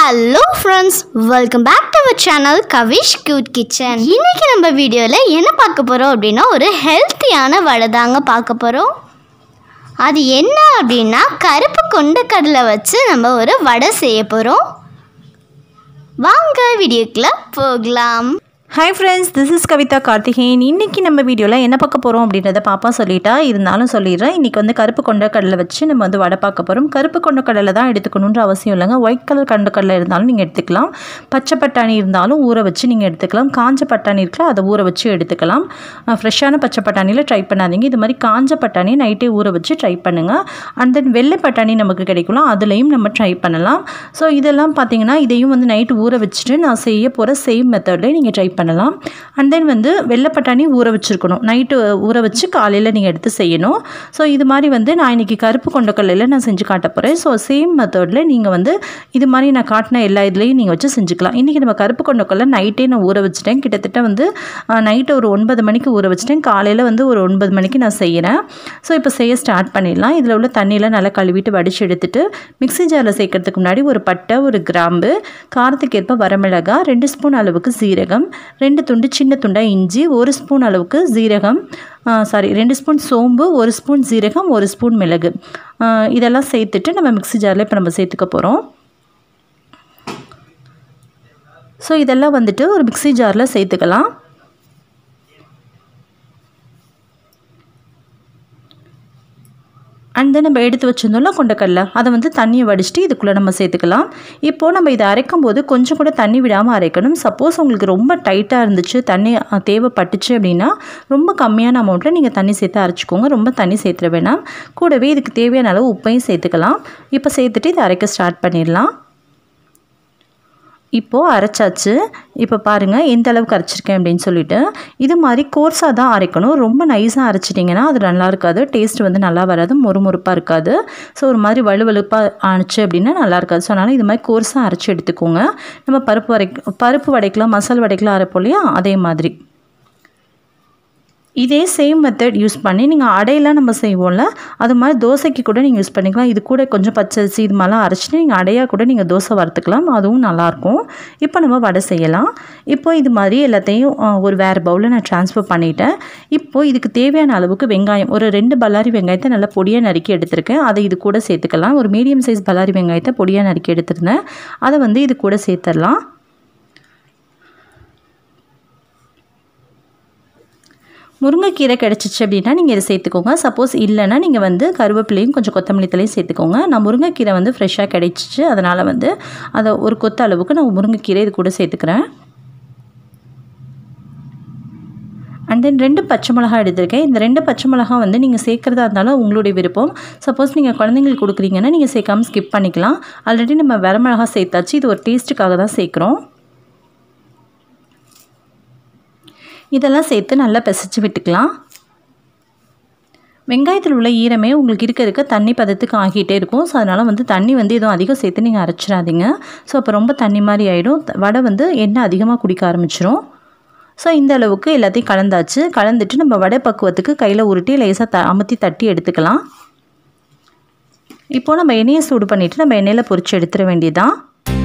Hello friends welcome back to our channel Kavish cute kitchen இன்னைக்கு நம்ம வீடியோவில் என்ன பார்க்க போகிறோம் அப்படின்னா ஒரு ஹெல்த்தியான வடை தாங்க பார்க்க போகிறோம் அது என்ன அப்படின்னா கருப்பு கொண்ட கடலை வச்சு நம்ம ஒரு வடை செய்ய போகிறோம் வாங்க வீடியோக்குள்ள போகலாம் hi friends this is Kavitha Karthikeyan இன்றைக்கி நம்ம வீடியோவில் என்ன பார்க்க போகிறோம் அப்படின்றத பாப்பா சொல்லிட்டா இருந்தாலும் சொல்லிடுறேன் இன்றைக்கி வந்து கருப்பு கொண்ட கடலை வச்சு நம்ம வந்து வடை பார்க்க போகிறோம் கருப்பு கொண்ட கடலை தான் எடுத்துக்கணுன்ற அவசியம் இல்லைங்க ஒயிட் கலர் கண்ட கடலை இருந்தாலும் நீங்கள் எடுத்துக்கலாம் பச்சை பட்டாணி இருந்தாலும் ஊற வச்சு நீங்கள் எடுத்துக்கலாம் காஞ்ச பட்டாணி இருக்குல்ல அதை ஊற வச்சு எடுத்துக்கலாம் ஃப்ரெஷ்ஷான பச்சை பட்டாணியில் ட்ரை பண்ணாதீங்க இது மாதிரி காஞ்ச பட்டாணி நைட்டே ஊற வச்சு ட்ரை பண்ணுங்கள் அண்ட் தென் வெள்ளை பட்டாணி நமக்கு கிடைக்கலாம் அதுலேயும் நம்ம ட்ரை பண்ணலாம் ஸோ இதெல்லாம் பார்த்தீங்கன்னா இதையும் வந்து நைட்டு ஊற வச்சுட்டு நான் செய்ய போகிற சேம் மெத்தட்லேயே நீங்கள் ட்ரை பண்ணலாம் அண்ட் தென் வந்து வெள்ளை பட்டாணி ஊற வச்சுருக்கணும் நைட்டு ஊற வச்சு காலையில் நீங்கள் எடுத்து செய்யணும் ஸோ இது மாதிரி வந்து நான் இன்றைக்கி கருப்பு கொண்டக்கல்லையில் நான் செஞ்சு காட்ட போகிறேன் ஸோ சேம் மெத்தடில் நீங்கள் வந்து இது மாதிரி நான் காட்டின எல்லா இதுலேயும் நீங்கள் வச்சு செஞ்சுக்கலாம் இன்றைக்கி நம்ம கருப்பு கொண்டக்கல்ல நைட்டே நான் ஊற வச்சுட்டேன் கிட்டத்தட்ட வந்து நைட்டு ஒரு ஒன்பது மணிக்கு ஊற வச்சுட்டேன் காலையில் வந்து ஒரு ஒன்பது மணிக்கு நான் செய்கிறேன் ஸோ இப்போ செய்ய ஸ்டார்ட் பண்ணிடலாம் இதில் உள்ள தண்ணியெலாம் நல்லா கழுவிட்டு வடித்து எடுத்துட்டு மிக்ஸி ஜாரில் சேர்க்கறதுக்கு முன்னாடி ஒரு பட்டை ஒரு கிராம்பு காரத்துக்கு ஏற்ப வரமிளகா ரெண்டு ஸ்பூன் அளவுக்கு சீரகம் ரெண்டு துண்டு சின்ன துண்டாக இஞ்சி ஒரு ஸ்பூன் அளவுக்கு சீரகம் சாரி ரெண்டு ஸ்பூன் சோம்பு ஒரு ஸ்பூன் சீரகம் ஒரு ஸ்பூன் மிளகு ஆ, இதெல்லாம் சேர்த்துட்டு நம்ம மிக்ஸி ஜாரில் இப்போ நம்ம சேர்த்துக்க போகிறோம் ஸோ இதெல்லாம் வந்துட்டு ஒரு மிக்ஸி ஜாரில் சேர்த்துக்கலாம் அண்ட் தென் நம்ம எடுத்து வச்சுருந்தோம்ல கொண்டக்கடலை அதை வந்து தண்ணியை வடிச்சிட்டு இதுக்குள்ளே நம்ம சேர்த்துக்கலாம் இப்போது நம்ம இதை அரைக்கும் போது கொஞ்சம் கூட தண்ணி விடாமல் அரைக்கணும் சப்போஸ் உங்களுக்கு ரொம்ப டைட்டாக இருந்துச்சு தண்ணி அஹ், தேவைப்பட்டுச்சு அப்படின்னா ரொம்ப கம்மியான அமௌண்ட்டில் நீங்கள் தண்ணி சேர்த்து அரைச்சிக்கோங்க ரொம்ப தண்ணி சேர்த்துட வேணாம் கூடவே இதுக்கு தேவையான அளவு உப்பையும் சேர்த்துக்கலாம் இப்போ சேர்த்துட்டு இதை அரைக்க ஸ்டார்ட் பண்ணிடலாம் இப்போது அரைச்சாச்சு இப்போ பாருங்கள் எந்த அளவுக்கு அரைச்சிருக்கேன் அப்படின்னு சொல்லிட்டு இது மாதிரி கோர்ஸாக தான் அரைக்கணும் ரொம்ப நைஸாக அரைச்சிட்டிங்கன்னா அது நல்லா இருக்காது டேஸ்ட் வந்து நல்லா வராது மொறுமொறுப்பாக இருக்காது ஸோ ஒரு மாதிரி வலுவலுப்பாக ஆணுச்சு அப்படின்னா நல்லா இருக்காது ஸோ அதனால் இது மாதிரி கோர்ஸாக அரைச்சி எடுத்துக்கோங்க நம்ம பருப்பு வடை பருப்பு வடைக்கலாம் மசால் வடைக்கலாம் அரைப்போம் இல்லையா அதே மாதிரி இதே சேம் மெத்தட் யூஸ் பண்ணி நீங்கள் அடையெல்லாம் நம்ம செய்வோம்ல அது மாதிரி தோசைக்கு கூட நீங்கள் யூஸ் பண்ணிக்கலாம் இது கூட கொஞ்சம் பச்சரிசி இது மாதிரிலாம் அரைச்சிட்டு நீங்கள் அடையாக கூட நீங்கள் தோசை வறுத்துக்கலாம் அதுவும் நல்லாயிருக்கும் இப்போ நம்ம வடை செய்யலாம் இப்போ இது மாதிரி எல்லாத்தையும் ஆ, ஒரு வேறு பவுலில் நான் ட்ரான்ஸ்ஃபர் பண்ணிட்டேன் இப்போது இதுக்கு தேவையான அளவுக்கு வெங்காயம் ஒரு ரெண்டு பல்லாரி வெங்காயத்தை நல்லா பொடியாக நறுக்கி எடுத்திருக்கேன் அதை இது கூட சேர்த்துக்கலாம் ஒரு மீடியம் சைஸ் பல்லாரி வெங்காயத்தை பொடியாக நறுக்கி எடுத்திருந்தேன் அதை வந்து இது கூட சேர்த்துடலாம் முருங்கைக்கீரை கிடச்சிச்சு அப்படின்னா நீங்கள் இதை சேர்த்துக்கோங்க சப்போஸ் இல்லைன்னா நீங்கள் வந்து கருவேப்பிலையும் கொஞ்சம் கொத்தமல்லி தலையும் சேர்த்துக்கோங்க நான் முருங்கைக்கீரை வந்து ஃப்ரெஷ்ஷாக கிடைச்சிச்சு அதனால் வந்து அதை ஒரு கொத்த அளவுக்கு நான் முருங்கைக்கீரை இது கூட சேர்த்துக்கிறேன் அண்ட் தென் ரெண்டு பச்சை மிளகா எடுத்திருக்கேன் இந்த ரெண்டு பச்சை மிளகா வந்து நீங்கள் சேர்க்குறதா இருந்தாலும் உங்களுடைய விருப்பம் சப்போஸ் நீங்கள் குழந்தைங்களுக்கு கொடுக்குறீங்கன்னா நீங்கள் சேர்க்காம ஸ்கிப் பண்ணிக்கலாம் ஆல்ரெடி நம்ம வரமிளகா சேர்த்தாச்சு இது ஒரு டேஸ்ட்டுக்காக தான் சேர்க்குறோம் இதெல்லாம் சேர்த்து நல்லா பிசைச்சு விட்டுக்கலாம் வெங்காயத்தில் உள்ள ஈரமே உங்களுக்கு இருக்க இருக்க தண்ணி பதத்துக்கு ஆகிட்டே இருக்கும் ஸோ அதனால் வந்து தண்ணி வந்து எதுவும் அதிகம் சேர்த்து நீங்கள் அரைச்சிடாதீங்க ஸோ அப்போ ரொம்ப தண்ணி மாதிரி ஆகிடும் வடை வந்து எண்ணெய் அதிகமாக குடிக்க ஆரம்பிச்சிரும் ஸோ இந்த அளவுக்கு எல்லாத்தையும் கலந்தாச்சு கலந்துட்டு நம்ம வடை பக்குவத்துக்கு கையில் உருட்டி லேசாக த அமுத்தி தட்டி எடுத்துக்கலாம் இப்போது நம்ம எண்ணெயை சூடு பண்ணிவிட்டு நம்ம எண்ணெயில் பொரிச்சு எடுத்துட வேண்டியதான்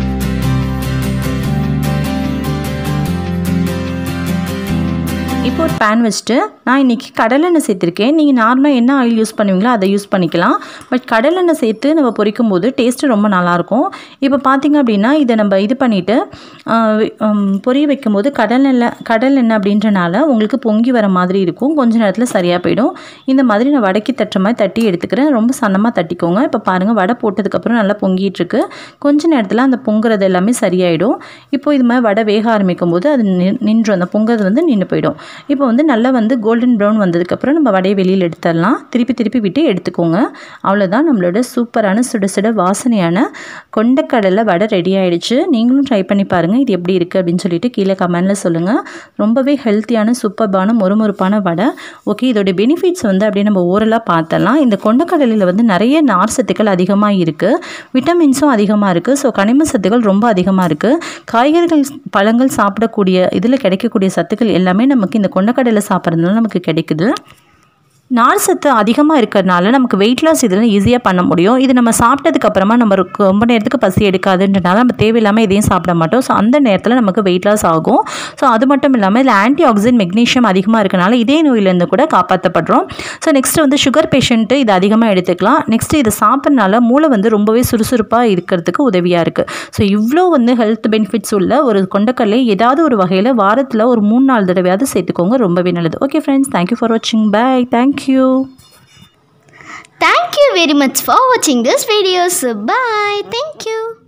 இப்போ ஒரு பேன் வச்சுட்டு நான் இன்றைக்கி கடலெண்ணெய் சேர்த்துருக்கேன் நீங்கள் நார்மலாக என்ன ஆயில் யூஸ் பண்ணுவீங்களோ அதை யூஸ் பண்ணிக்கலாம் பட் கடலெண்ணெய் சேர்த்து நம்ம பொரிக்கும் போது டேஸ்ட்டு ரொம்ப நல்லாயிருக்கும் இப்போ பார்த்தீங்க அப்படின்னா இதை நம்ம இது பண்ணிவிட்டு பொரிய வைக்கும் போது கடலெண்ணெய் கடலெண்ணெய் அப்படின்றனால உங்களுக்கு பொங்கி வர மாதிரி இருக்கும் கொஞ்ச நேரத்தில் சரியாக போயிடும் இந்த மாதிரி நான் வடக்கி தட்டுற மாதிரி தட்டி எடுத்துக்கிறேன் ரொம்ப சன்னமாக தட்டிக்கோங்க இப்போ பாருங்கள் வடை போட்டதுக்கப்புறம் நல்லா பொங்கிட்டு இருக்கு கொஞ்ச நேரத்தில் அந்த பொங்குறது எல்லாமே சரியாயிடும் இப்போ இது மாதிரி வடை வேக ஆரம்பிக்கும் போது அது நின்- நின்றும் அந்த பொங்குறது வந்து நின்று போயிடும் இப்போ வந்து நல்லா வந்து கோல்டன் ப்ரௌன் வந்ததுக்கப்புறம் நம்ம வடையை வெளியில் எடுத்துடலாம் திருப்பி திருப்பி விட்டு எடுத்துக்கோங்க அவ்வளோதான் நம்மளோட சூப்பரான சுட சுட வாசனையான கொண்டக்கடலை வடை ரெடி ஆயிடுச்சு நீங்களும் ட்ரை பண்ணி பாருங்கள் இது எப்படி இருக்குது அப்படின்னு சொல்லிட்டு கீழே கமெண்டில் சொல்லுங்கள் ரொம்பவே ஹெல்த்தியான சூப்பர்பான மொறுமொறுப்பான வடை ஓகே இதோடைய பெனிஃபிட்ஸ் வந்து அப்படியே நம்ம ஓரலாக பார்த்தலாம் இந்த கொண்டக்கடலையில் வந்து நிறைய நார் சத்துக்கள் அதிகமாக இருக்குது விட்டமின்ஸும் அதிகமாக இருக்குது ஸோ கனிம சத்துக்கள் ரொம்ப அதிகமாக இருக்குது காய்கறிகள் பழங்கள் சாப்பிடக்கூடிய இதில் கிடைக்கக்கூடிய சத்துக்கள் எல்லாமே நமக்கு இந்த கொண்டக்கடலை சாப்பிட்றதுனால நமக்கு கிடைக்குது நார் சத்து அதிகமாக இருக்கிறதுனால நமக்கு வெயிட் லாஸ் இதில் ஈஸியாக பண்ண முடியும் இது நம்ம சாப்பிட்டதுக்கு அப்புறமா நம்ம ரொ- ரொம்ப நேரத்துக்கு பசி எடுக்காதுன்றனால நம்ம தேவையில்லாமல் எதையும் சாப்பிட மாட்டோம் ஸோ அந்த நேரத்தில் நமக்கு வெயிட் லாஸ் ஆகும் ஸோ அது மட்டும் இல்லாமல் இதில் ஆன்டி ஆக்சிஜன் மெக்னீஷியம் அதிகமாக இருக்கனால இதே நோயிலேருந்து கூட காப்பாற்றப்படுறோம் ஸோ நெக்ஸ்ட் வந்து சுகர் பேஷண்ட்டு இது அதிகமாக எடுத்துக்கலாம் நெக்ஸ்ட் இதை சாப்பிட்றனால மூளை வந்து ரொம்பவே சுறுசுறுப்பாக இருக்கிறதுக்கு உதவியாக இருக்குது ஸோ இவ்வளோ வந்து ஹெல்த் பெனிஃபிட்ஸ் உள்ள ஒரு கொண்டக்கடலை ஏதாவது ஒரு வகையில் வாரத்தில் ஒரு மூணு நாலு தடவையாவது சேர்த்துக்கோங்க ரொம்பவே நல்லது ஓகே ஃப்ரெண்ட்ஸ் தேங்க்யூ ஃபார் வாட்சிங் bye thank you Thank you very much for watching this video. So bye. Thank you.